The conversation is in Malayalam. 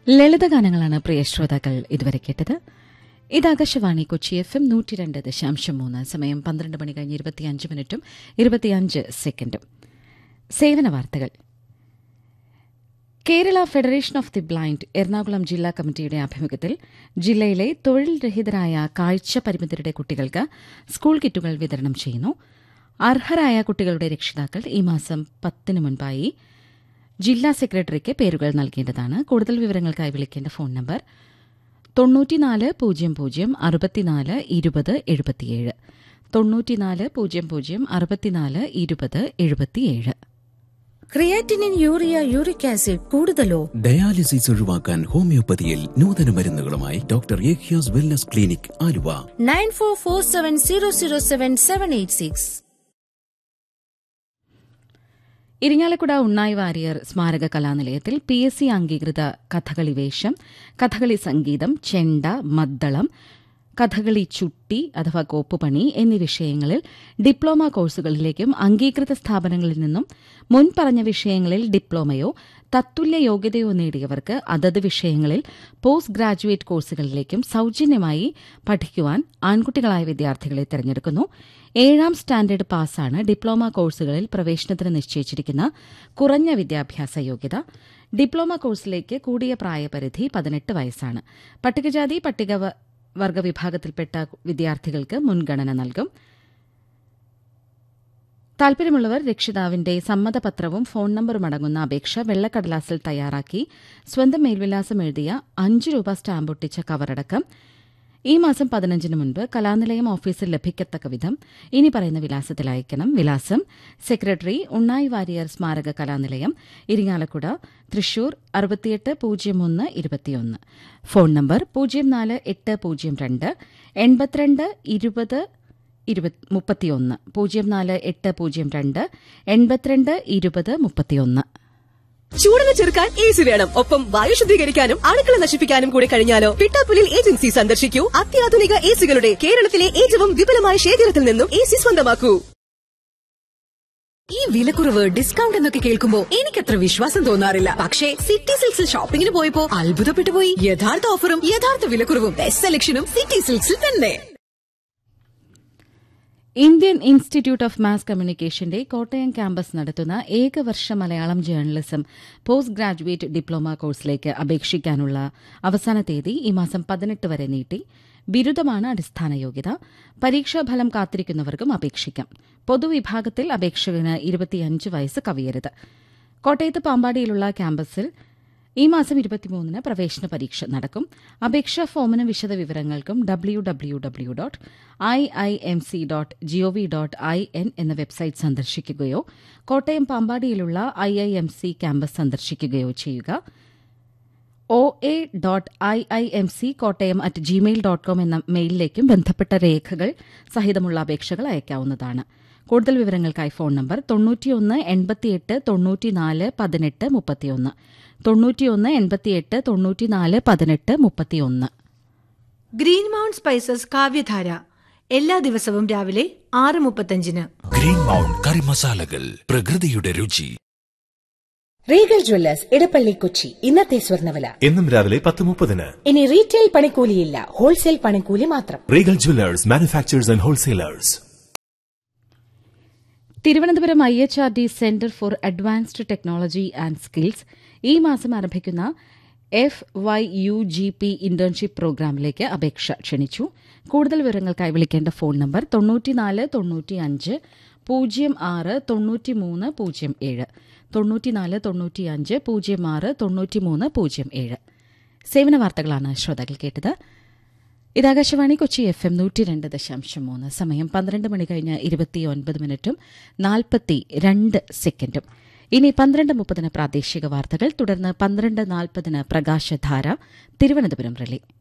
ലളിതഗാനങ്ങളാണ് പ്രിയ ശ്രോതാക്കൾ ഇതുവരെ കേട്ടത് ഇത് ആകാശവാണി കൊച്ചി എഫ് എം നൂറ്റി രണ്ട് ദശാംശം മൂന്ന് സമയം പന്ത്രണ്ട് മണി കഴിഞ്ഞ് ഇരുപത്തിയഞ്ച് മിനിറ്റും ഇരുപത്തിയഞ്ച് സെക്കൻഡും സേവന വാർത്തകൾ Kerala federation of the blind Ernakulam ജില്ലാ കമ്മിറ്റിയുടെ ആഭിമുഖ്യത്തിൽ ജില്ലയിലെ തൊഴിൽ രഹിതരായ കാഴ്ച പരിമിതരുടെ കുട്ടികൾക്ക് സ്കൂൾ കിറ്റുകൾ വിതരണം ചെയ്യുന്നു അർഹരായ കുട്ടികളുടെ രക്ഷിതാക്കൾ ഈ മാസം പത്തിന് മുൻപായി ജില്ലാ സെക്രട്ടറിക്ക് പേരുകൾ നൽകേണ്ടതാണ് കൂടുതൽ വിവരങ്ങൾക്കായി വിളിക്കേണ്ട ഫോൺ നമ്പർ തൊണ്ണൂറ്റിനാല് പൂജ്യം പൂജ്യം അറുപത്തിനാല് ഇരുപത് എഴുപത്തിയേഴ് തൊണ്ണൂറ്റിനാല് പൂജ്യം പൂജ്യം അറുപത്തിനാല് ഇരുപത് എഴുപത്തിയേഴ് ക്രിയാറ്റിനിൻ യൂറിയ യൂറിക് ആസിഡ് കൂടുതലോ ഡയാലിസിസ് ഒഴിവാക്കാൻ ഹോമിയോപ്പതിയിൽ നൂതന മരുന്നുകളുമായി ഡോക്ടർ ഏഖ്യാസ് wellness clinic Aluva nine four four seven zero zero seven seven eight six Irinjalakuda Unnayi Variyar സ്മാരക കലാനിലയത്തിൽ പി എസ് സി അംഗീകൃത കഥകളി വേഷം കഥകളി സംഗീതം ചെണ്ട മദ്ദളം കഥകളി ചുട്ടി അഥവാ കോപ്പുപണി എന്നീ വിഷയങ്ങളിൽ ഡിപ്ലോമ കോഴ്സുകളിലേക്കും അംഗീകൃത സ്ഥാപനങ്ങളിൽ നിന്നും മുൻ പറഞ്ഞ വിഷയങ്ങളിൽ ഡിപ്ലോമയോ തത്തുല്യ യോഗ്യതയോ നേടിയവർക്ക് അതത് വിഷയങ്ങളിൽ പോസ്റ്റ് ഗ്രാജുവേറ്റ് കോഴ്സുകളിലേക്കും സൌജന്യമായി പഠിക്കുവാൻ ആൺകുട്ടികളായ വിദ്യാർത്ഥികളെ തെരഞ്ഞെടുക്കുന്നു ഏഴാം സ്റ്റാൻഡേർഡ് പാസ്സാണ് ഡിപ്ലോമ കോഴ്സുകളിൽ പ്രവേശനത്തിന് നിശ്ചയിച്ചിരിക്കുന്ന കുറഞ്ഞ വിദ്യാഭ്യാസ യോഗ്യത ഡിപ്ലോമ കോഴ്സിലേക്ക് കൂടിയ പ്രായപരിധി പതിനെട്ട് വയസ്സാണ് പട്ടികജാതി പട്ടിക വർഗ വിഭാഗത്തിൽപ്പെട്ട വിദ്യാർത്ഥികൾക്ക് മുൻഗണന നൽകും താൽപര്യമുള്ളവർ രക്ഷിതാവിന്റെ സമ്മതപത്രവും ഫോൺ നമ്പറും അടങ്ങുന്ന അപേക്ഷ വെള്ളക്കടലാസിൽ തയ്യാറാക്കി സ്വന്തം മേൽവിലാസം എഴുതിയ അഞ്ച് രൂപ സ്റ്റാമ്പ് ഒട്ടിച്ച കവറടക്കം ഈ മാസം പതിനഞ്ചിന് മുൻപ് കലാനിലയം ഓഫീസിൽ ലഭിക്കത്തക്ക വിധം ഇനി പറയുന്ന വിലാസത്തിൽ അയക്കണം വിലാസം സെക്രട്ടറി ഉണ്ണായി വാരിയർ സ്മാരക കലാനിലയം ഇരിങ്ങാലക്കുട തൃശൂർ അറുപത്തിയെട്ട് പൂജ്യം ഒന്ന് ഇരുപത്തിയൊന്ന് ഫോൺ നമ്പർ പൂജ്യം നാല് എട്ട് പൂജ്യം രണ്ട് എൺപത്തിരണ്ട് ഇരുപത് മുപ്പത്തിയൊന്ന് പൂജ്യം നാല് എട്ട് പൂജ്യം രണ്ട് എൺപത്തിരണ്ട് ഇരുപത് മുപ്പത്തിയൊന്ന് ചൂടിനെ ചെറുക്കാൻ എ സി വേണം ഒപ്പം വായു ശുദ്ധീകരിക്കാനും അണുക്കളെ നശിപ്പിക്കാനും കൂടി കഴിഞ്ഞാലോ പിട്ടാപ്പുലിൽ ഏജൻസി സന്ദർശിക്കൂ അത്യാധുനിക എ സികളുടെ കേരളത്തിലെ ഏറ്റവും വിപുലമായ ശേഖരത്തിൽ നിന്നും എ സി സ്വന്തമാക്കൂ ഈ വിലക്കുറവ് ഡിസ്കൗണ്ട് എന്നൊക്കെ കേൾക്കുമ്പോ എനിക്കത്ര വിശ്വാസം തോന്നാറില്ല പക്ഷേ സിറ്റി സിൽക്സിൽ ഷോപ്പിംഗിന് പോയപ്പോ അത്ഭുതപ്പെട്ടു പോയി യഥാർത്ഥ ഓഫറും യഥാർത്ഥ വിലക്കുറവും ബെസ്റ്റ് സെലക്ഷനും സിറ്റി സിൽക്സിൽ തന്നെ ഇന്ത്യൻ ഇൻസ്റ്റിറ്റ്യൂട്ട് ഓഫ് മാസ് കമ്മ്യൂണിക്കേഷന്റെ കോട്ടയം ക്യാമ്പസ് നടത്തുന്ന ഏകവർഷ Malayalam journalism post graduate diploma കോഴ്സിലേക്ക് അപേക്ഷിക്കാനുള്ള അവസാന തീയതി ഈ മാസം പതിനെട്ട് വരെ നീട്ടി ബിരുദമാണ് അടിസ്ഥാന യോഗ്യത പരീക്ഷാഫലം കാത്തിരിക്കുന്നവർക്കും അപേക്ഷിക്കാം പൊതുവിഭാഗത്തിൽ അപേക്ഷകന് ഇരുപത്തിയഞ്ച് വയസ്സ് കവിയരുത് കോട്ടയത്ത് പാമ്പാടിയിലുള്ള ക്യാമ്പസിൽ ഈ മാസം ഇരുപത്തിമൂന്നിന് പ്രവേശന പരീക്ഷ നടക്കും അപേക്ഷാ ഫോമിനും വിശദവിവരങ്ങൾക്കും W W W dot I I M C dot G O V dot I N എന്ന വെബ്സൈറ്റ് സന്ദർശിക്കുകയോ കോട്ടയം പാമ്പാടിയിലുള്ള I I M C campus സന്ദർശിക്കുകയോ ചെയ്യുക O A dot I I M C Kottayam at Gmail dot com എന്ന മെയിലിലേക്കും ബന്ധപ്പെട്ട രേഖകൾ സഹിതമുള്ള അപേക്ഷകൾ അയക്കാവുന്നതാണ് കൂടുതൽ വിവരങ്ങൾക്കായി ഫോൺ നമ്പർ തൊണ്ണൂറ്റിയൊന്ന് എൺപത്തിയെട്ട് തൊണ്ണൂറ്റിനാല് പതിനെട്ട് മുപ്പത്തിയൊന്ന് തൊണ്ണൂറ്റിയൊന്ന് എൺപത്തിയെട്ട് തൊണ്ണൂറ്റിനാല് പതിനെട്ട് മുപ്പത്തിയൊന്ന് ഗ്രീൻ മൗണ്ട് സ്പൈസസ് കാവ്യധാര എല്ലാ ദിവസവും രാവിലെ ആറ് മുപ്പത്തഞ്ചിന് ഗ്രീൻ മൗണ്ട് കറി മസാലകൾ പ്രകൃതിയുടെ രുചി റീഗൽ ജ്വല്ലേഴ്സ് ഇടപ്പള്ളി കൊച്ചി ഇന്നത്തെ സ്വർണ്ണവില എന്നും രാവിലെ പത്ത് മുപ്പതിന് ഇനി റീറ്റെയിൽ പണിക്കൂലിയില്ല ഹോൾസെയിൽ പണിക്കൂലി മാത്രം regal jewellers manufacturers and wholesalers Thiruvananthapuram I H R D centre for advanced technology and skills ഈ മാസം ആരംഭിക്കുന്ന F Y U G P internship പ്രോഗ്രാമിലേക്ക് അപേക്ഷ ക്ഷണിച്ചു കൂടുതൽ വിവരങ്ങൾക്കായി വിളിക്കേണ്ട ഫോൺ നമ്പർ തൊണ്ണൂറ്റിനാല് തൊണ്ണൂറ്റിയഞ്ച് പൂജ്യം ആറ് തൊണ്ണൂറ്റിമൂന്ന് പൂജ്യം ഏഴ് തൊണ്ണൂറ്റിനാല് തൊണ്ണൂറ്റിയഞ്ച് പൂജ്യം ആറ് തൊണ്ണൂറ്റിമൂന്ന് പൂജ്യം ഏഴ് സേവന വാർത്തകളാണ് ശ്രോതാക്കൾ കേട്ടത് ഇത് ആകാശവാണി കൊച്ചി എഫ് എം നൂറ്റി രണ്ട് ദശാംശം മൂന്ന് സമയം പന്ത്രണ്ട് മണി കഴിഞ്ഞ് ഇരുപത്തിയൊൻപത് മിനിറ്റും നാൽപ്പത്തി രണ്ട് സെക്കൻഡും ഇനി പന്ത്രണ്ട് മുപ്പതിന് പ്രാദേശിക വാർത്തകൾ തുടർന്ന് പന്ത്രണ്ട് നാൽപ്പതിന് പ്രകാശധാര തിരുവനന്തപുരം റിലേ